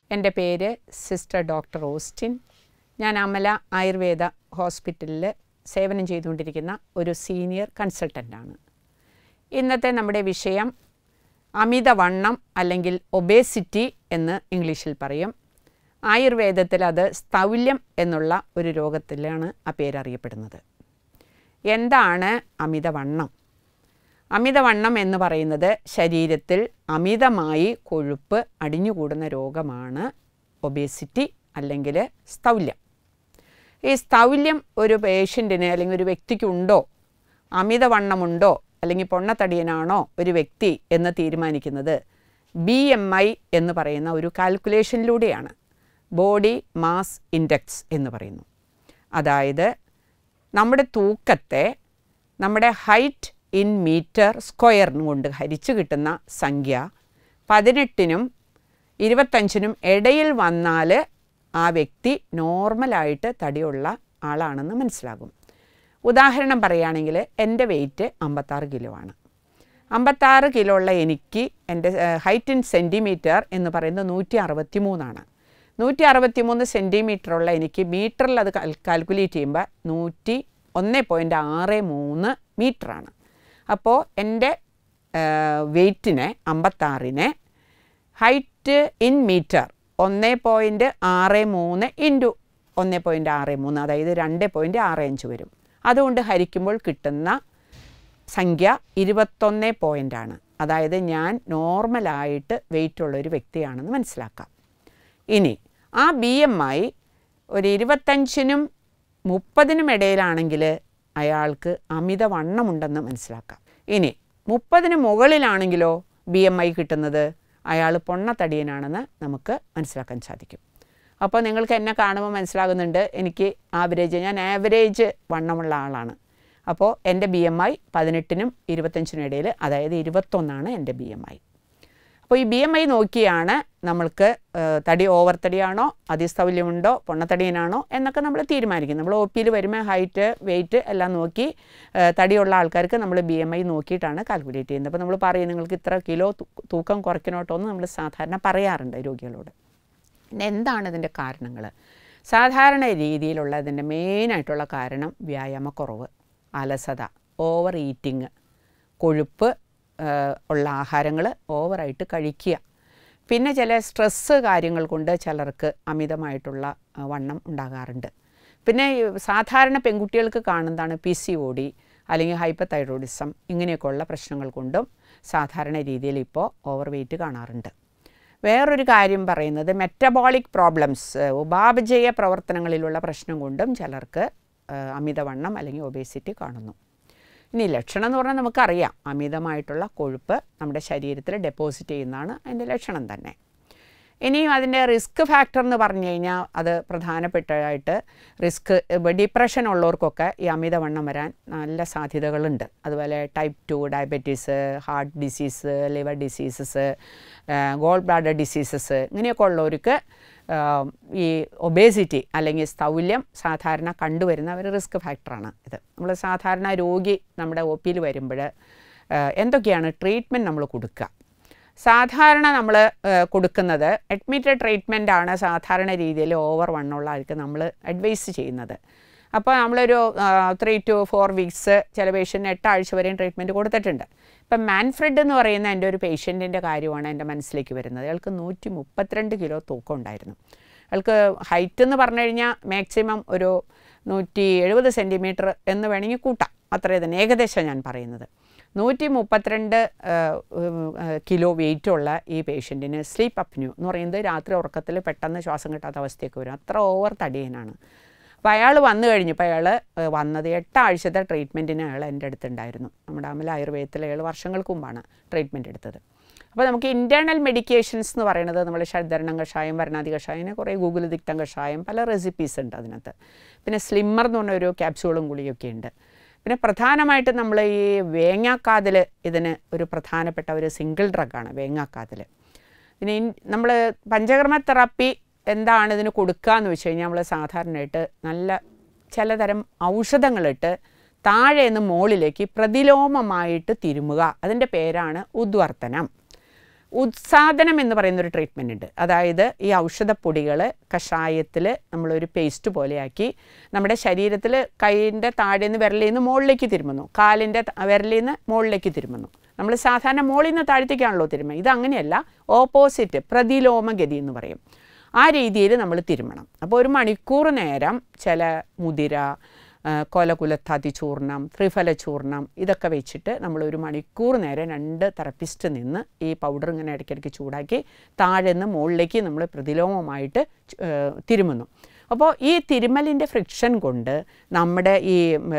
എൻ്റെ പേര് sister doctor Austin ഞാൻ അമല ആയുർവേദ ഹോസ്പിറ്റലിൽ സേവനം ചെയ്തുകൊണ്ടിരിക്കുന്ന ഒരു സീനിയർ കൺസൾട്ടൻ്റാണ് ഇന്നത്തെ നമ്മുടെ വിഷയം അമിതവണ്ണം അല്ലെങ്കിൽ ഒബേസിറ്റി എന്ന് ഇംഗ്ലീഷിൽ പറയും ആയുർവേദത്തിൽ അത് സ്ഥൗല്യം എന്നുള്ള ഒരു രോഗത്തിലാണ് ആ പേരറിയപ്പെടുന്നത് എന്താണ് അമിതവണ്ണം അമിതവണ്ണം എന്ന് പറയുന്നത് ശരീരത്തിൽ അമിതമായി കൊഴുപ്പ് അടിഞ്ഞുകൂടുന്ന രോഗമാണ് ഒബേസിറ്റി അല്ലെങ്കിൽ സ്ഥൗല്യം ഈ സ്ഥൗല്യം ഒരു പേഷ്യൻറ്റിന് അല്ലെങ്കിൽ ഒരു വ്യക്തിക്കുണ്ടോ അമിതവണ്ണമുണ്ടോ അല്ലെങ്കിൽ പൊണ്ണത്തടിയനാണോ ഒരു വ്യക്തി എന്ന് തീരുമാനിക്കുന്നത് ബി എം ഐ എന്ന് പറയുന്ന ഒരു കാൽക്കുലേഷനിലൂടെയാണ് ബോഡി മാസ് ഇൻഡെക്സ് എന്ന് പറയുന്നു അതായത് നമ്മുടെ തൂക്കത്തെ നമ്മുടെ ഹൈറ്റ് ഇൻ മീറ്റർ സ്ക്വയറിനും കൊണ്ട് ഹരിച്ചു കിട്ടുന്ന സംഖ്യ പതിനെട്ടിനും ഇരുപത്തഞ്ചിനും ഇടയിൽ വന്നാൽ ആ വ്യക്തി നോർമലായിട്ട് തടിയുള്ള ആളാണെന്ന് മനസ്സിലാകും ഉദാഹരണം പറയുകയാണെങ്കിൽ എൻ്റെ വെയിറ്റ് അമ്പത്താറ് കിലോ ആണ് അമ്പത്താറ് കിലോ ഉള്ള എനിക്ക് എൻ്റെ ഹൈറ്റ് ഇൻ സെൻറ്റിമീറ്റർ എന്ന് പറയുന്നത് നൂറ്റി അറുപത്തി മൂന്നാണ് നൂറ്റി അറുപത്തി മൂന്ന് സെൻറ്റിമീറ്ററുള്ള എനിക്ക് മീറ്ററിൽ അത് കാൽക്കുലേറ്റ് ചെയ്യുമ്പോൾ നൂറ്റി ഒന്ന് പോയിൻ്റ് ആറ് മൂന്ന് മീറ്ററാണ് അപ്പോൾ എൻ്റെ വെയ്റ്റിനെ അമ്പത്താറിനെ ഹൈറ്റ് ഇൻ മീറ്റർ ഒന്ന് പോയിൻറ്റ് ആറ് മൂന്ന് ഇൻറ്റു ഒന്ന് പോയിൻറ്റ് ആറ് മൂന്ന് അതായത് രണ്ട് പോയിൻറ്റ് ആറ് അഞ്ച് വരും അതുകൊണ്ട് ഹരിക്കുമ്പോൾ കിട്ടുന്ന സംഖ്യ ഇരുപത്തൊന്ന് പോയിൻ്റാണ് അതായത് ഞാൻ നോർമലായിട്ട് വെയിറ്റ് ഉള്ള ഒരു വ്യക്തിയാണെന്ന് മനസ്സിലാക്കാം ഇനി ആ ബി എം ഐ ഒരു ഇരുപത്തഞ്ചിനും മുപ്പതിനും ഇടയിലാണെങ്കിൽ അയാൾക്ക് അമിതവണ്ണമുണ്ടെന്ന് മനസ്സിലാക്കാം ഇനി മുപ്പതിന് മുകളിലാണെങ്കിലോ ബി എം ഐ കിട്ടുന്നത് അയാൾ പൊണ്ണത്തടിയനാണെന്ന് നമുക്ക് മനസ്സിലാക്കാൻ സാധിക്കും അപ്പോൾ നിങ്ങൾക്ക് എന്നെ കാണുമ്പോൾ മനസ്സിലാകുന്നുണ്ട് എനിക്ക് ആവറേജ് ഞാൻ ആവറേജ് വണ്ണമുള്ള ആളാണ് അപ്പോൾ എൻ്റെ ബി എം ഐ പതിനെട്ടിനും ഇരുപത്തഞ്ചിനും ഇടയിൽ അതായത് ഇരുപത്തൊന്നാണ് എൻ്റെ ബി എം ഐ അപ്പോൾ ഈ ബി എം ഐ നോക്കിയാണ് നമ്മൾക്ക് തടി ഓവർ തടിയാണോ അതിസ്ഥൗല്യമുണ്ടോ പൊണ്ണത്തടിയനാണോ എന്നൊക്കെ നമ്മൾ തീരുമാനിക്കും നമ്മൾ ഒ പിയിൽ വരുമ്പോൾ ഹൈറ്റ് വെയിറ്റ് എല്ലാം നോക്കി തടിയുള്ള ആൾക്കാർക്ക് നമ്മൾ ബി എം ഐ നോക്കിയിട്ടാണ് കാൽക്കുലേറ്റ് ചെയ്യുന്നത് അപ്പോൾ നമ്മൾ പറയും നിങ്ങൾക്ക് ഇത്ര കിലോ തൂക്കം കുറയ്ക്കണോട്ടോ എന്ന് നമ്മൾ സാധാരണ പറയാറുണ്ട് രോഗികളോട് പിന്നെ എന്താണ് ഇതിൻ്റെ കാരണങ്ങൾ സാധാരണ രീതിയിലുള്ള ഇതിൻ്റെ മെയിനായിട്ടുള്ള കാരണം വ്യായാമക്കുറവ് അലസത ഓവർ ഈറ്റിങ് കൊഴുപ്പ് ഉള്ള ആഹാരങ്ങൾ ഓവറായിട്ട് കഴിക്കുക പിന്നെ ചില സ്ട്രെസ്സ് കാര്യങ്ങൾ കൊണ്ട് ചിലർക്ക് അമിതമായിട്ടുള്ള വണ്ണം ഉണ്ടാകാറുണ്ട് പിന്നെ സാധാരണ പെൺകുട്ടികൾക്ക് കാണുന്നതാണ് പി സി ഒ ഡി അല്ലെങ്കിൽ ഹൈപ്പർ തൈറോയിഡിസം ഇങ്ങനെയൊക്കെയുള്ള പ്രശ്നങ്ങൾ കൊണ്ടും സാധാരണ രീതിയിൽ ഇപ്പോൾ ഓവർ വെയിറ്റ് കാണാറുണ്ട് വേറൊരു കാര്യം പറയുന്നത് മെറ്റബോളിക് പ്രോബ്ലംസ് ഉപാപചയ പ്രവർത്തനങ്ങളിലുള്ള പ്രശ്നം കൊണ്ടും ചിലർക്ക് അമിതവണ്ണം അല്ലെങ്കിൽ ഒബേസിറ്റി കാണുന്നു ഇനി ലക്ഷണം എന്ന് പറഞ്ഞാൽ നമുക്കറിയാം അമിതമായിട്ടുള്ള കൊഴുപ്പ് നമ്മുടെ ശരീരത്തിൽ ഡെപ്പോസിറ്റ് ചെയ്യുന്നതാണ് അതിൻ്റെ ലക്ഷണം തന്നെ ഇനിയും അതിൻ്റെ റിസ്ക് ഫാക്ടർ എന്ന് പറഞ്ഞു കഴിഞ്ഞാൽ അത് പ്രധാനപ്പെട്ടതായിട്ട് റിസ്ക് ഡിപ്രഷൻ ഉള്ളവർക്കൊക്കെ ഈ അമിതവണ്ണം വരാൻ നല്ല സാധ്യതകളുണ്ട് അതുപോലെ type two diabetes heart disease liver diseases gall bladder diseases ഇങ്ങനെയൊക്കെ ഉള്ളവർക്ക് ഈ ഒബേസിറ്റി അല്ലെങ്കിൽ സ്ഥൗല്യം സാധാരണ കണ്ടുവരുന്ന ഒരു റിസ്ക് ഫാക്ടറാണ് ഇത് നമ്മൾ സാധാരണ രോഗി നമ്മുടെ ഒ പിയിൽ വരുമ്പോൾ എന്തൊക്കെയാണ് ട്രീറ്റ്മെൻറ്റ് നമ്മൾ കൊടുക്കുക സാധാരണ നമ്മൾ കൊടുക്കുന്നത് അഡ്മിറ്റഡ് ട്രീറ്റ്മെൻ്റ് ആണ് സാധാരണ രീതിയിൽ ഓവർ വണ്ണുള്ള ആൾക്ക് നമ്മൾ അഡ്വൈസ് ചെയ്യുന്നത് അപ്പോൾ നമ്മളൊരു ത്രീ ടു ഫോർ വീക്സ് ചില പേഷ്യൻറ്റിന് എട്ടാഴ്ച വരെയും ട്രീറ്റ്മെൻറ്റ് കൊടുത്തിട്ടുണ്ട് ഇപ്പം മാൻഫ്രെഡ് എന്ന് പറയുന്ന എൻ്റെ ഒരു പേഷ്യൻറ്റിൻ്റെ കാര്യമാണ് എൻ്റെ മനസ്സിലേക്ക് വരുന്നത് അയാൾക്ക് നൂറ്റി മുപ്പത്തിരണ്ട് കിലോ തൂക്കം ഉണ്ടായിരുന്നു അയാൾക്ക് ഹൈറ്റ് എന്ന് പറഞ്ഞു കഴിഞ്ഞാൽ മാക്സിമം ഒരു നൂറ്റി എഴുപത് സെൻറ്റിമീറ്റർ എന്ന് വേണമെങ്കിൽ കൂട്ടാം അത്രേ തന്നെ ഏകദേശം ഞാൻ പറയുന്നത് നൂറ്റി മുപ്പത്തിരണ്ട് കിലോ വെയിറ്റുള്ള ഈ പേഷ്യൻറ്റിന് സ്ലീപ്പ് അപ്ന്യൂ എന്ന് പറയുന്നത് രാത്രി ഉറക്കത്തിൽ പെട്ടെന്ന് ശ്വാസം കിട്ടാത്ത അവസ്ഥയൊക്കെ വരും അത്ര ഓവർ തടിയനാണ് അപ്പോൾ അയാൾ വന്നു കഴിഞ്ഞപ്പോൾ അയാൾ വന്നത് എട്ടാഴ്ചത്തെ ട്രീറ്റ്മെൻറ്റിന് അയാൾ എൻ്റെ അടുത്തുണ്ടായിരുന്നു നമ്മുടെ അമല ആയുർവേദത്തിൽ അയാൾ വർഷങ്ങൾക്ക് മുമ്പാണ് ട്രീറ്റ്മെൻറ്റ് എടുത്തത് അപ്പോൾ നമുക്ക് ഇൻറ്റേർണൽ മെഡിക്കേഷൻസ് എന്ന് പറയുന്നത് നമ്മൾ ഷഡ്ധരണം കഷായം വരണാതി കഷായം കുറേ ഗൂഗിൾ ദിക്തം കഷായം പല റെസിപ്പീസ് ഉണ്ട് അതിനകത്ത് പിന്നെ സ്ലിമ്മർ എന്ന് പറഞ്ഞൊരു ക്യാപ്സ്യൂളും ഗുളിയൊക്കെ ഉണ്ട് പിന്നെ പ്രധാനമായിട്ട് നമ്മൾ ഈ വേങ്ങാക്കാതിൽ ഇതിന് ഒരു പ്രധാനപ്പെട്ട ഒരു സിംഗിൾ ഡ്രഗാണ് വേങ്ങാക്കാതിൽ പിന്നെ നമ്മൾ പഞ്ചകർമ്മ തെറാപ്പി എന്താണ് ഇതിന് കൊടുക്കുക എന്ന് വെച്ച് കഴിഞ്ഞാൽ നമ്മൾ സാധാരണയായിട്ട് നല്ല ചിലതരം ഔഷധങ്ങളിട്ട് താഴെ നിന്ന് മുകളിലേക്ക് പ്രതിലോമമായിട്ട് തിരുമുക അതിൻ്റെ പേരാണ് ഉദ്വർത്തനം ഉത്സാദനം എന്ന് പറയുന്ന ഒരു ട്രീറ്റ്മെൻ്റ് ഉണ്ട് അതായത് ഈ ഔഷധപ്പൊടികൾ കഷായത്തിൽ നമ്മളൊരു പേസ്റ്റ് പോലെയാക്കി നമ്മുടെ ശരീരത്തിൽ കൈയിൻ്റെ താഴെ നിന്ന് വിരലിൽ നിന്ന് മുകളിലേക്ക് തിരുമുന്നു കാലിൻ്റെ ത- വിരലിൽ നിന്ന് മുകളിലേക്ക് തിരുമുന്നു നമ്മൾ സാധാരണ മുകളിൽ നിന്ന് താഴത്തേക്കാണല്ലോ തിരുമ്മ ഇത് അങ്ങനെയല്ല ഓപ്പോസിറ്റ് പ്രതിലോമഗതി എന്ന് പറയും ആ രീതിയിൽ നമ്മൾ തിരുമണം അപ്പോൾ ഒരു മണിക്കൂർ നേരം ചില മുതിര ആ, കൊലകുലത്താതി ചൂർണം ത്രിഫല ചൂർണം ഇതൊക്കെ വെച്ചിട്ട് നമ്മൾ ഒരു മണിക്കൂർ നേരം രണ്ട് തെറപ്പിസ്റ്റ് നിന്ന് ഈ പൗഡർ ഇങ്ങനെ ഇടയ്ക്കിടയ്ക്ക് ചൂടാക്കി താഴെ നിന്ന് മുകളിലേക്ക് നമ്മൾ പ്രതിലോമമായിട്ട് ചു- ഏ, തിരുമുന്നു അപ്പോൾ ഈ തിരുമലിൻ്റെ ഫ്രിക്ഷൻ കൊണ്ട് നമ്മുടെ ഈ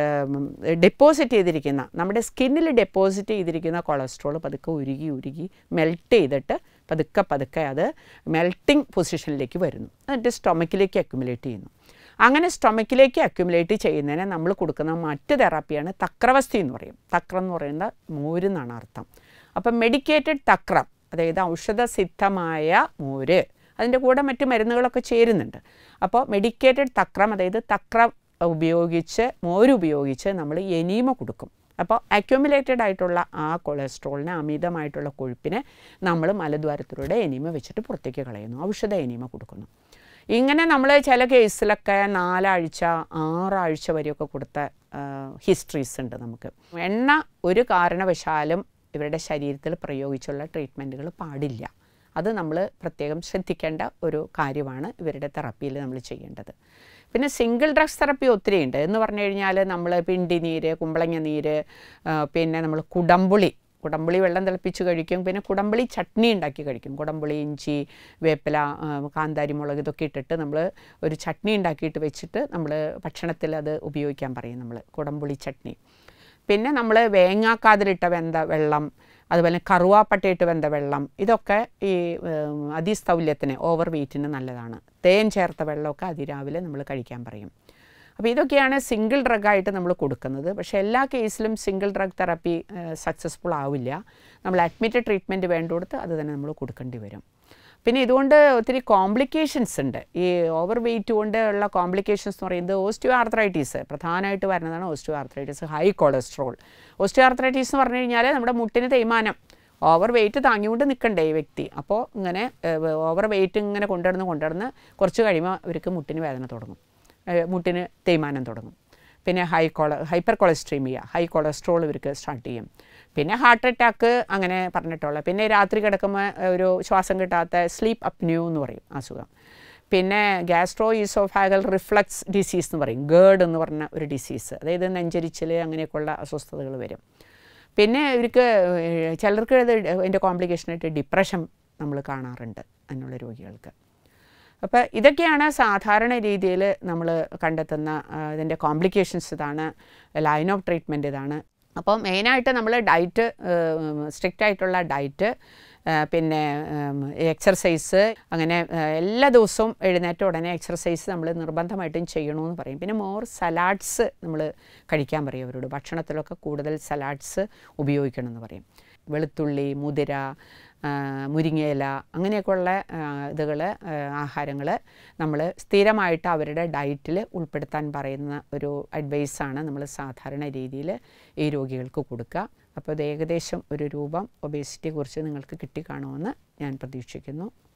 ഡെപ്പോസിറ്റ് ചെയ്തിരിക്കുന്ന നമ്മുടെ സ്കിന്നിൽ ഡെപ്പോസിറ്റ് ചെയ്തിരിക്കുന്ന കൊളസ്ട്രോൾ പതുക്കെ ഉരുകി ഉരുകി മെൽറ്റ് ചെയ്തിട്ട് പതുക്കെ പതുക്കെ അത് മെൽട്ടിംഗ് പൊസിഷനിലേക്ക് വരുന്നു എന്നിട്ട് സ്റ്റൊമക്കിലേക്ക് അക്യുമുലേറ്റ് ചെയ്യുന്നു അങ്ങനെ സ്റ്റൊമക്കിലേക്ക് അക്യുമുലേറ്റ് ചെയ്യുന്നതിന് നമ്മൾ കൊടുക്കുന്ന മറ്റ് തെറാപ്പിയാണ് തക്രവസ്തി എന്ന് പറയും തക്രം എന്ന് പറയുന്നത് മോര് എന്നാണ് അർത്ഥം അപ്പം മെഡിക്കേറ്റഡ് തക്രം അതായത് ഔഷധസിദ്ധമായ മോര് അതിൻ്റെ കൂടെ മറ്റ് മരുന്നുകളൊക്കെ ചേരുന്നുണ്ട് അപ്പോൾ മെഡിക്കേറ്റഡ് തക്രം അതായത് തക്രം ഉപയോഗിച്ച് മോര് ഉപയോഗിച്ച് നമ്മൾ എനീമ കൊടുക്കും അപ്പോൾ അക്യുമുലേറ്റഡ് ആയിട്ടുള്ള ആ കൊളസ്ട്രോളിന് അമിതമായിട്ടുള്ള കൊഴുപ്പിനെ നമ്മൾ മലദ്വാരത്തിലൂടെ എനീമ വെച്ചിട്ട് പുറത്തേക്ക് കളയുന്നു ഔഷധ എനീമ കൊടുക്കുന്നു ഇങ്ങനെ നമ്മൾ ചില കേസിലൊക്കെ നാലാഴ്ച ആറാഴ്ച വരെയൊക്കെ കൊടുത്ത ഹിസ്റ്ററീസ് ഉണ്ട് നമുക്ക് എണ്ണ ഒരു കാരണവശാലും ഇവരുടെ ശരീരത്തിൽ പ്രയോഗിച്ചുള്ള ട്രീറ്റ്മെൻറ്റുകൾ പാടില്ല അത് നമ്മൾ പ്രത്യേകം ശ്രദ്ധിക്കേണ്ട ഒരു കാര്യമാണ് ഇവരുടെ തെറപ്പിയിൽ നമ്മൾ ചെയ്യേണ്ടത് പിന്നെ സിംഗിൾ ഡ്രഗ്സ് തെറപ്പി ഒത്തിരി ഉണ്ട് എന്ന് പറഞ്ഞു കഴിഞ്ഞാൽ നമ്മൾ പിണ്ടി നീര് കുമ്പളങ്ങ നീര് ആ, പിന്നെ നമ്മൾ കുടംപുളി കുടംപുളി വെള്ളം തിളപ്പിച്ച് കഴിക്കും പിന്നെ കുടംപുളി ചട്നി ഉണ്ടാക്കി കഴിക്കും കുടംപുളി ഇഞ്ചി വേപ്പില ആ, കാന്താരി മുളക് ഇതൊക്കെ ഇട്ടിട്ട് നമ്മൾ ഒരു ചട്നി ഉണ്ടാക്കിയിട്ട് വെച്ചിട്ട് നമ്മൾ ഭക്ഷണത്തിൽ അത് ഉപയോഗിക്കാൻ പറയും നമ്മൾ കുടംപുളി ചട്നി പിന്നെ നമ്മൾ വേങ്ങാക്കാതിലിട്ട വെന്ത വെള്ളം അതുപോലെ കറുവാപ്പട്ടയിട്ട് വെന്ത വെള്ളം ഇതൊക്കെ ഈ ഉം, അതിസ്ഥൗല്യത്തിന് ഓവർ വെയ്റ്റിന് നല്ലതാണ് തേൻ ചേർത്ത വെള്ളമൊക്കെ അതിരാവിലെ നമ്മൾ കഴിക്കാൻ പറയും അപ്പോൾ ഇതൊക്കെയാണ് സിംഗിൾ ഡ്രഗായിട്ട് നമ്മൾ കൊടുക്കുന്നത് പക്ഷേ എല്ലാ കേസിലും സിംഗിൾ ഡ്രഗ് തെറാപ്പി സക്സസ്ഫുൾ ആവില്ല നമ്മൾ അഡ്മിറ്റഡ് ട്രീറ്റ്മെൻറ്റ് വേണ്ടിടത്ത് അത് തന്നെ നമ്മൾ കൊടുക്കേണ്ടി വരും പിന്നെ ഇതുകൊണ്ട് ഒത്തിരി കോംപ്ലിക്കേഷൻസ് ഉണ്ട് ഈ ഓവർ വെയിറ്റ് കൊണ്ട് ഉള്ള കോംപ്ലിക്കേഷൻസ് എന്ന് പറയുന്നത് ഓസ്റ്റിയോ ആർത്രൈറ്റീസ് പ്രധാനമായിട്ട് വരുന്നതാണ് osteoarthritis high cholesterol osteoarthritis എന്ന് പറഞ്ഞു കഴിഞ്ഞാൽ നമ്മുടെ മുട്ടിന് തേയ്മാനം ഓവർ വെയിറ്റ് താങ്ങിക്കൊണ്ട് നിൽക്കണ്ടേ ഈ വ്യക്തി അപ്പോൾ ഇങ്ങനെ ഓവർ വെയിറ്റ് ഇങ്ങനെ കൊണ്ടുവന്ന് കൊണ്ടുവന്ന് കുറച്ച് കഴിയുമ്പോൾ അവർക്ക് മുട്ടിന് വേദന തുടങ്ങും ഏഹ് മുട്ടിന് തേയ്മാനം തുടങ്ങും പിന്നെ ഹൈ കൊള ഹൈപ്പർ കൊളസ്ട്രീമിയ ഹൈ കൊളസ്ട്രോൾ ഇവർക്ക് സ്റ്റാർട്ട് ചെയ്യും പിന്നെ ഹാർട്ട് അറ്റാക്ക് അങ്ങനെ പറഞ്ഞിട്ടുള്ള പിന്നെ രാത്രി കിടക്കുമ്പോൾ ഒരു ശ്വാസം കിട്ടാത്ത സ്ലീപ്പ് അപ്ന്യൂ എന്ന് പറയും അസുഖം പിന്നെ ഗ്യാസ്ട്രോ ഈസോഫാഗൽ റിഫ്ലക്സ് ഡിസീസ് എന്ന് പറയും ഗേർഡ് എന്ന് പറഞ്ഞ ഒരു ഡിസീസ് അതായത് നെഞ്ചരിച്ചിൽ അങ്ങനെയൊക്കെയുള്ള അസ്വസ്ഥതകൾ വരും പിന്നെ ഇവർക്ക് ഏഹ് ചിലർക്ക് ഇത് അതിൻ്റെ കോംപ്ലിക്കേഷനായിട്ട് ഡിപ്രഷൻ നമ്മൾ കാണാറുണ്ട് അതിനുള്ള രോഗികൾക്ക് അപ്പോൾ ഇതൊക്കെയാണ് സാധാരണ രീതിയിൽ നമ്മൾ കണ്ടെത്തുന്ന ആ, ഇതിൻ്റെ കോംപ്ലിക്കേഷൻസ് ഇതാണ് ലൈൻ ഓഫ് ട്രീറ്റ്മെൻറ്റ് ഇതാണ് അപ്പോൾ മെയിനായിട്ട് നമ്മൾ ഡയറ്റ് സ്ട്രിക്റ്റ് ആയിട്ടുള്ള ഡയറ്റ് പിന്നെ എക്സർസൈസ് അങ്ങനെ ആ, എല്ലാ ദിവസവും എഴുന്നേറ്റ ഉടനെ എക്സർസൈസ് നമ്മൾ നിർബന്ധമായിട്ടും ചെയ്യണമെന്ന് പറയും പിന്നെ മോർ സലാഡ്സ് നമ്മൾ കഴിക്കാൻ പറയും അവരോട് ഭക്ഷണത്തിലൊക്കെ കൂടുതൽ സലാഡ്സ് ഉപയോഗിക്കണം എന്ന് പറയും വെളുത്തുള്ളി മുതിര ആ, മുരിങ്ങയില അങ്ങനെയൊക്കെയുള്ള ഇതുകൾ ആഹാരങ്ങൾ നമ്മൾ സ്ഥിരമായിട്ട് അവരുടെ ഡയറ്റിൽ ഉൾപ്പെടുത്താൻ പറയുന്ന ഒരു അഡ്വൈസാണ് നമ്മൾ സാധാരണ രീതിയിൽ ഈ രോഗികൾക്ക് കൊടുക്കുക അപ്പോൾ ഇത് ഏകദേശം ഒരു രൂപം ഒബേസിറ്റിയെക്കുറിച്ച് നിങ്ങൾക്ക് കിട്ടിക്കാണുമെന്ന് ഞാൻ പ്രതീക്ഷിക്കുന്നു